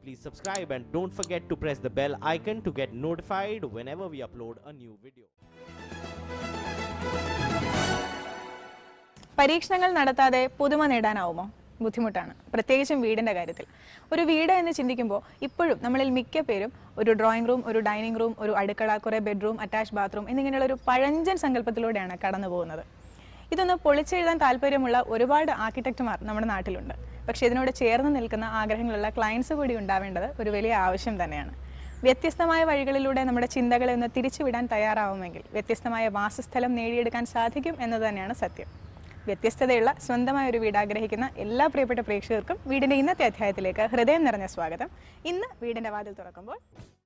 Please subscribe and don't forget to press the bell icon to get notified whenever we upload a new video. പരീക്ഷണങ്ങൾ നടത്താതെ പുതുമ നേടാനാവുമോ ബുദ്ധിമുട്ടാണ് പ്രത്യേകിച്ചും വീടിൻ്റെ കാര്യത്തിൽ ഒരു വീട് എന്ന് ചിന്തിക്കുമ്പോൾ ഇപ്പോഴും നമ്മളിൽ മിക്ക പേരും ഒരു ഡ്രോയിങ് റൂം ഒരു ഡൈനിങ് റൂം ഒരു അടുക്കള കുറേ ബെഡ്റൂം അറ്റാച്ച് ബാത്റൂം എന്നിങ്ങനെയുള്ള ഒരു പഴഞ്ചൻ സങ്കല്പത്തിലൂടെയാണ് കടന്നു പോകുന്നത് ഇതൊന്ന് പൊളിച്ചെഴുതാൻ താല്പര്യമുള്ള ഒരുപാട് ആർക്കിടെക്റ്റുമാർ നമ്മുടെ നാട്ടിലുണ്ട് പക്ഷേ ഇതിനോട് ചേർന്ന് നിൽക്കുന്ന ആഗ്രഹങ്ങളുള്ള ക്ലയൻസ് കൂടി ഉണ്ടാവേണ്ടത് ഒരു വലിയ ആവശ്യം തന്നെയാണ് വ്യത്യസ്തമായ വഴികളിലൂടെ നമ്മുടെ ചിന്തകളെ ഒന്ന് തിരിച്ചുവിടാൻ തയ്യാറാവുമെങ്കിൽ വ്യത്യസ്തമായ വാസസ്ഥലം നേടിയെടുക്കാൻ സാധിക്കും എന്നത് തന്നെയാണ് സത്യം വ്യത്യസ്തതയുള്ള സ്വന്തമായ ഒരു വീട് ആഗ്രഹിക്കുന്ന എല്ലാ പ്രിയപ്പെട്ട പ്രേക്ഷകർക്കും വീടിന്റെ ഇന്നത്തെ അധ്യായത്തിലേക്ക് ഹൃദയം നിറഞ്ഞ സ്വാഗതം ഇന്ന് വീടിന്റെ വാതിൽ തുറക്കുമ്പോൾ